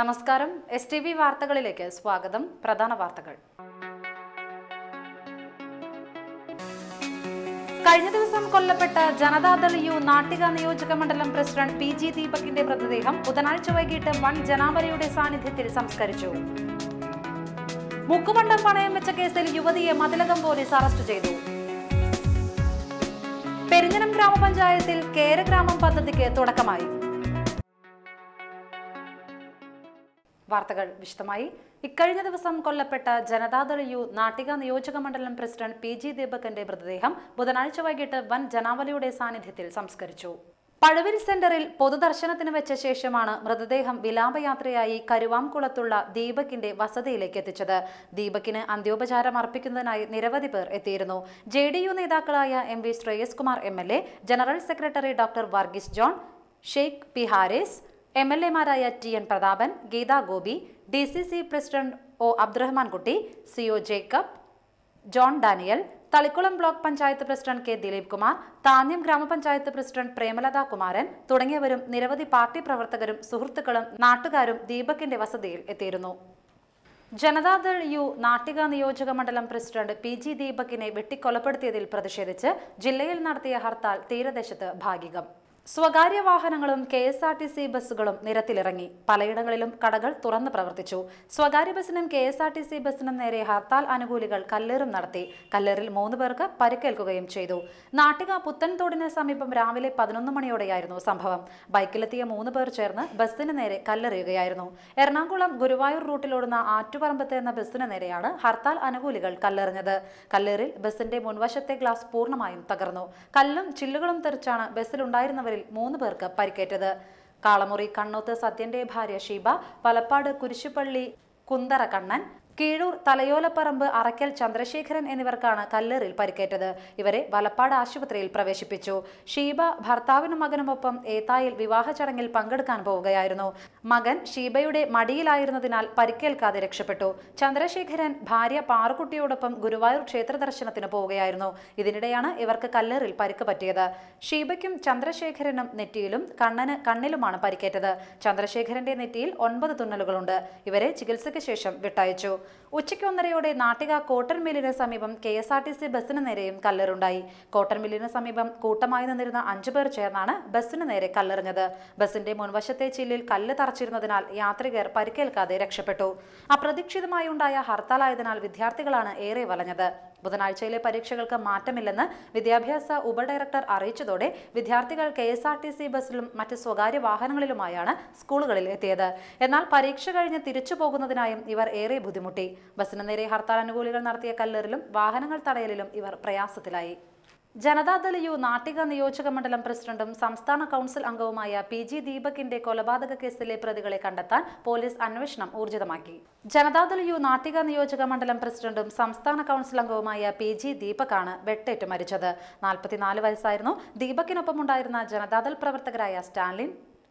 നമസ്കാരം S T V വാർത്തകളിലേക്ക് സ്വാഗതം പ്രധാന വാർത്തകൾ കഴിഞ്ഞ ദിവസം കൊല്ലപ്പെട്ട ജനതാദൾ യു നാട്ടിക നിയോജക മണ്ഡലം പ്രസിഡന്റ് പി ജി ദീപകിന്റെ മൃതദേഹം ബുധനാഴ്ച വൈകിട്ട് വൻ ജനാവലിയുടെ സാന്നിധ്യത്തിൽ സംസ്കരിച്ചു മുക്കുമണ്ടം പണയം വെച്ച കേസിൽ യുവതിയെ മതിലകം പോലീസ് അറസ്റ്റ് ചെയ്തു പെരിഞ്ഞനം ഗ്രാമപഞ്ചായത്തിൽ കേരഗ്രാമം പദ്ധതിക്ക് തുടക്കമായി വാർത്തകൾ വിശദമായി ഇക്കഴിഞ്ഞ ദിവസം കൊല്ലപ്പെട്ട ജനതാദൾ യു നാട്ടിക നിയോജക മണ്ഡലം പ്രസിഡന്റ് പി ജി ദീപകന്റെ മൃതദേഹം ബുധനാഴ്ച വൈകിട്ട് വൻ ജനാവലിയുടെ സാന്നിധ്യത്തിൽ സംസ്കരിച്ചു പഴവിൽ സെന്ററിൽ പൊതുദർശനത്തിന് വെച്ച ശേഷമാണ് മൃതദേഹം വിലാപയാത്രയായി കരുവാംകുളത്തുള്ള ദീപകിന്റെ വസതിയിലേക്ക് എത്തിച്ചത് ദീപകിന് അന്ത്യോപചാരം അർപ്പിക്കുന്നതിനായി നിരവധി പേർ എത്തിയിരുന്നു ജെ ഡി യു നേതാക്കളായ M V Shreyams Kumar M L A general secretary doctor Varghese John Sheikh P Haris M L എമാരായ T N Prathapan Geetha Gopi D C C president O Abdurahman Kutty C O Jacob John Daniel Thalikkulam block panchayat president K Dileep Kumar Thanyam ഗ്രാമപഞ്ചായത്ത് പ്രസിഡന്റ് പ്രേമലത കുമാരൻ തുടങ്ങിയവരും നിരവധി party പ്രവർത്തകരും സുഹൃത്തുക്കളും നാട്ടുകാരും ദീപകിന്റെ വസതിയിൽ എത്തിയിരുന്നു ജനതാദൾ യു നാട്ടിക നിയോജക മണ്ഡലം പ്രസിഡന്റ് പി ജി ദീപകിനെ വെട്ടിക്കൊലപ്പെടുത്തിയതിൽ പ്രതിഷേധിച്ച് ജില്ലയിൽ നടത്തിയ ഹർത്താൽ തീരദേശത്ത് ഭാഗികം സ്വകാര്യ വാഹനങ്ങളും K S R T C ബസ്സുകളും നിരത്തിലിറങ്ങി പലയിടങ്ങളിലും കടകൾ തുറന്നു പ്രവർത്തിച്ചു സ്വകാര്യ ബസ്സിനും K S R T C ബസ്സിനും നേരെ ഹർത്താൽ അനുകൂലികൾ കല്ലേറും നടത്തി കല്ലേറിൽ മൂന്ന് പേർക്ക് പരിക്കേൽക്കുകയും ചെയ്തു നാട്ടിക പുത്തൻതോടിന് സമീപം രാവിലെ പതിനൊന്ന് മണിയോടെയായിരുന്നു സംഭവം ബൈക്കിലെത്തിയ മൂന്ന് പേർ ചേർന്ന് ബസ്സിന് നേരെ കല്ലെറിയുകയായിരുന്നു എറണാകുളം ഗുരുവായൂർ റൂട്ടിലോടുന്ന ആറ്റുപറമ്പത്ത് എന്ന ബസ്സിന് നേരെയാണ് ഹർത്താൽ അനുകൂലികൾ കല്ലെറിഞ്ഞത് കല്ലേറിൽ ബസ്സിന്റെ മുൻവശത്തെ ഗ്ലാസ് പൂർണ്ണമായും തകർന്നു കല്ലും ചില്ലുകളും തെറിച്ചാണ് ബസ്സിലുണ്ടായിരുന്നവരിൽ മൂന്ന് പേർക്ക് പരിക്കേറ്റത് കാളമുറി കണ്ണോത്ത് സത്യന്റെ ഭാര്യ ഷീബ പലപ്പാട് കുരിശുപള്ളി കുന്തറ കണ്ണൻ കീഴൂർ തലയോലപ്പറമ്പ് അറക്കൽ ചന്ദ്രശേഖരൻ എന്നിവർക്കാണ് കല്ലേറിൽ പരിക്കേറ്റത് ഇവരെ വലപ്പാട് ആശുപത്രിയിൽ പ്രവേശിപ്പിച്ചു ഷീബ ഭർത്താവിനും മകനുമൊപ്പം ഏത്തായിൽ വിവാഹ ചടങ്ങിൽ പങ്കെടുക്കാൻ പോവുകയായിരുന്നു മകൻ ഷീബയുടെ മടിയിലായിരുന്നതിനാൽ പരിക്കേൽക്കാതെ രക്ഷപ്പെട്ടു ചന്ദ്രശേഖരൻ ഭാര്യ പാറുക്കുട്ടിയോടൊപ്പം ഗുരുവായൂർ ക്ഷേത്ര ദർശനത്തിന് പോവുകയായിരുന്നു ഇതിനിടെയാണ് ഇവർക്ക് കല്ലേറിൽ പരിക്ക് പറ്റിയത് ഷീബയ്ക്കും ചന്ദ്രശേഖരനും നെറ്റിയിലും കണ്ണന് കണ്ണിലുമാണ് പരിക്കേറ്റത് ചന്ദ്രശേഖരന്റെ നെറ്റിയിൽ ഒൻപത് തുന്നലുകളുണ്ട് ഇവരെ ചികിത്സയ്ക്ക് ശേഷം വിട്ടയച്ചു ഉച്ചയ്ക്ക് ഒന്നരയോടെ നാട്ടിക കോട്ടൺ മില്ലിന് സമീപം K S R T C ബസ്സിന് നേരെയും കല്ലെറുണ്ടായി കോട്ടൺ മില്ലിന് സമീപം കൂട്ടമായി നിന്നിരുന്ന അഞ്ചു പേർ ചേർന്നാണ് ബസ്സിന് നേരെ കല്ലെറിഞ്ഞത് ബസ്സിന്റെ മുൻവശത്തെ ചില്ലിൽ കല്ല് തറച്ചിരുന്നതിനാൽ യാത്രികർ പരിക്കേൽക്കാതെ രക്ഷപ്പെട്ടു അപ്രതീക്ഷിതമായി ഉണ്ടായ ഹർത്താലായതിനാൽ വിദ്യാർത്ഥികളാണ് ഏറെ വലഞ്ഞത് ബുധനാഴ്ചയിലെ പരീക്ഷകൾക്ക് മാറ്റമില്ലെന്ന് വിദ്യാഭ്യാസ ഉപഡയറക്ടർ അറിയിച്ചതോടെ വിദ്യാർത്ഥികൾ K S R T C ബസ്സിലും മറ്റ് സ്വകാര്യ വാഹനങ്ങളിലുമായാണ് സ്കൂളുകളിൽ എത്തിയത് എന്നാൽ പരീക്ഷ കഴിഞ്ഞ് തിരിച്ചു പോകുന്നതിനായും ഇവർ ഏറെ ബുദ്ധിമുട്ടി ബസ്സിന് നേരെ ഹർത്താൽ അനുകൂലികൾ നടത്തിയ കല്ലെറിലും വാഹനങ്ങൾ തടയലിലും ഇവർ പ്രയാസത്തിലായി ജനതാദൾ യു നാട്ടിക നിയോജക മണ്ഡലം പ്രസിഡന്റും സംസ്ഥാന കൗൺസിൽ അംഗവുമായ പി ജി ദീപകിന്റെ കൊലപാതക കേസിലെ പ്രതികളെ കണ്ടെത്താൻ പോലീസ് അന്വേഷണം ഊർജിതമാക്കി ജനതാദൾ യു നാട്ടിക നിയോജക മണ്ഡലം പ്രസിഡന്റും സംസ്ഥാന കൗൺസിൽ അംഗവുമായ പി ജി ദീപകാണ് വെട്ടേറ്റ് മരിച്ചത് നാൽപ്പത്തിനാല് വയസ്സായിരുന്നു ദീപകിനൊപ്പം ഉണ്ടായിരുന്ന ജനതാദൾ പ്രവർത്തകരായ സ്റ്റാൻലിൻ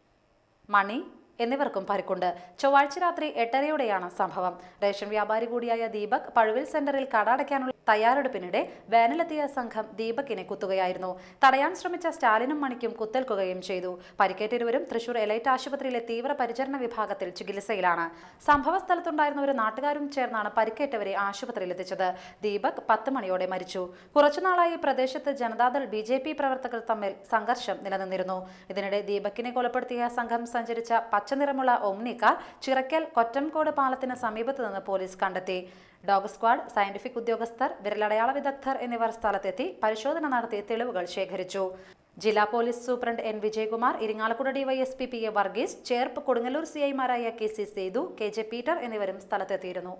മണി എന്നിവർക്കും പരിക്കുണ്ട് ചൊവ്വാഴ്ച രാത്രി എട്ടരയോടെയാണ് സംഭവം റേഷൻ വ്യാപാരി കൂടിയായ ദീപക് പഴുവിൽ സെന്ററിൽ കട അടയ്ക്കാനുള്ള തയ്യാറെടുപ്പിനിടെ വാനിലെത്തിയ സംഘം ദീപകിനെ കുത്തുകയായിരുന്നു തടയാൻ ശ്രമിച്ച സ്റ്റാലിനും മണിക്കും കുത്തേൽക്കുകയും ചെയ്തു പരിക്കേറ്റിരുവരും തൃശൂർ എലൈറ്റ് ആശുപത്രിയിലെ തീവ്ര പരിചരണ വിഭാഗത്തിൽ ചികിത്സയിലാണ് സംഭവ സ്ഥലത്തുണ്ടായിരുന്ന ഒരു നാട്ടുകാരും ചേർന്നാണ് പരിക്കേറ്റവരെ ആശുപത്രിയിൽ എത്തിച്ചത് ദീപക് പത്ത് മണിയോടെ മരിച്ചു കുറച്ചുനാളായി പ്രദേശത്ത് ജനതാദൾ ബി ജെ പി പ്രവർത്തകർ തമ്മിൽ സംഘർഷം നിലനിന്നിരുന്നു ഇതിനിടെ ദീപകിനെ കൊലപ്പെടുത്തിയ സംഘം സഞ്ചരിച്ച പച്ചനിറമുള്ള ഒമ്നി കാർ ചിറക്കൽ കൊറ്റംകോട് പാലത്തിന് സമീപത്ത് നിന്ന് പോലീസ് കണ്ടെത്തി ഡോഗ് സ്ക്വാഡ് സയന്റിഫിക് ഉദ്യോഗസ്ഥർ വിരലടയാള വിദഗ്ധർ എന്നിവർ സ്ഥലത്തെത്തി പരിശോധന നടത്തി തെളിവുകൾ ശേഖരിച്ചു ജില്ലാ police superintendent N Vijayakumar Irinjalakuda DYSP P A Varghese Cherpu Kodungallur C ഐമാരായ K C Sethu K J Peter എന്നിവരും സ്ഥലത്തെത്തിയിരുന്നു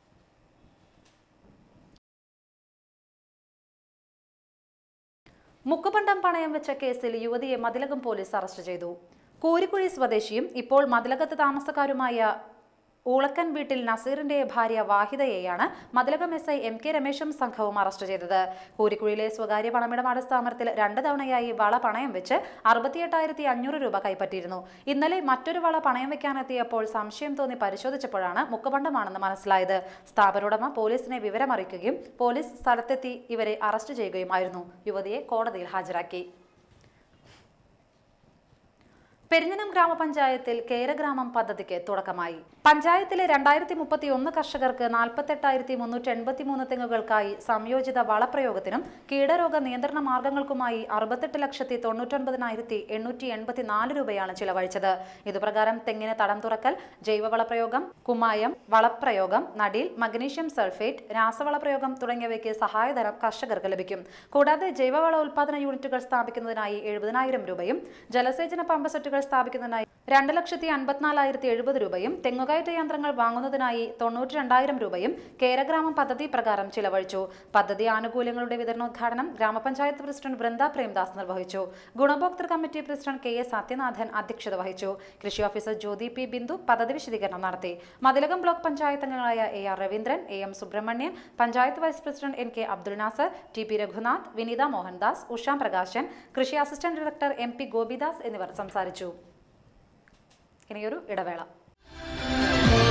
മുക്കുപണ്ടം പണയം വെച്ച കേസിൽ യുവതിയെ മതിലകം പോലീസ് അറസ്റ്റ് ചെയ്തു കോരിക്കുഴി സ്വദേശിയും ഇപ്പോൾ മതിലകത്ത് താമസക്കാരുമായ ഊളക്കൻ വീട്ടിൽ നസീറിന്റെ ഭാര്യ വാഹിദയെയാണ് Mathilakam S I M K രമേശും സംഘവും അറസ്റ്റ് ചെയ്തത് കൂരിക്കുഴിയിലെ സ്വകാര്യ പണമിടപാട് സ്ഥാപനത്തിൽ രണ്ട് തവണയായി വള പണയം വെച്ച് അറുപത്തിയെട്ടായിരത്തി അഞ്ഞൂറ് രൂപ കൈപ്പറ്റിയിരുന്നു ഇന്നലെ മറ്റൊരു വള പണയം വെക്കാനെത്തിയപ്പോൾ സംശയം തോന്നി പരിശോധിച്ചപ്പോഴാണ് മുക്കബണ്ടമാണെന്ന് മനസ്സിലായത് സ്ഥാപനോടമ പോലീസിനെ വിവരമറിയിക്കുകയും പോലീസ് സ്ഥലത്തെത്തി ഇവരെ അറസ്റ്റ് ചെയ്യുകയുമായിരുന്നു യുവതിയെ കോടതിയിൽ ഹാജരാക്കി പെരിഞ്ഞനം ഗ്രാമപഞ്ചായത്തിൽ കേരഗ്രാമം പദ്ധതിക്ക് തുടക്കമായി പഞ്ചായത്തിലെ രണ്ടായിരത്തി മുപ്പത്തി ഒന്ന് കർഷകർക്ക് നാൽപ്പത്തെട്ടായിരത്തി മുന്നൂറ്റി എൺപത്തി മൂന്ന് തെങ്ങുകൾക്കായി സംയോജിത വളപ്രയോഗത്തിനും കീടരോഗ നിയന്ത്രണ മാർഗങ്ങൾക്കുമായി അറുപത്തെട്ട് ലക്ഷത്തി തൊണ്ണൂറ്റൊൻപതിനായിരത്തി എണ്ണൂറ്റി എൺപത്തി നാല് രൂപയാണ് ചിലവഴിച്ചത് ഇതുപ്രകാരം തെങ്ങിന് തടം തുറക്കൽ ജൈവവളപ്രയോഗം കുമ്മായം വളപ്രയോഗം നടീൽ മഗ്നീഷ്യം സൾഫേറ്റ് രാസവളപ്രയോഗം തുടങ്ങിയവയ്ക്ക് സഹായധനം കർഷകർക്ക് ലഭിക്കും കൂടാതെ ജൈവവള ഉൽപാദന യൂണിറ്റുകൾ സ്ഥാപിക്കുന്നതിനായി എഴുപതിനായിരം രൂപയും ജലസേചന പമ്പ് സെറ്റുകൾ സ്ഥാപിക്കുന്നതിനായി രണ്ട് ലക്ഷത്തി അൻപത്തിനാലായിരത്തി എഴുപത് രൂപയും തെങ്ങുകയറ്റ യന്ത്രങ്ങൾ വാങ്ങുന്നതിനായി തൊണ്ണൂറ്റി രണ്ടായിരം രൂപയും കേരഗ്രാമം പദ്ധതി പ്രകാരം ചിലവഴിച്ചു പദ്ധതി ആനുകൂല്യങ്ങളുടെ വിതരണോദ്ഘാടനം ഗ്രാമപഞ്ചായത്ത് പ്രസിഡന്റ് വൃന്ദ പ്രേംദാസ് നിർവഹിച്ചു ഗുണഭോക്തൃ committee president K A Sathyanathan അധ്യക്ഷത വഹിച്ചു കൃഷി ഓഫീസർ ജ്യോതി പി ബിന്ദു പദ്ധതി വിശദീകരണം നടത്തി മതിലകം ബ്ലോക്ക് പഞ്ചായത്ത് അംഗങ്ങളായ A R Raveendran A M Subramanian panchayat vice president N K Abdul Nasar T P Raghunath Vineetha Mohandas ഉഷാം പ്രകാശൻ കൃഷി assistant director M P Gopidas എന്നിവർ സംസാരിച്ചു ഇനിയൊരു ഇടവേള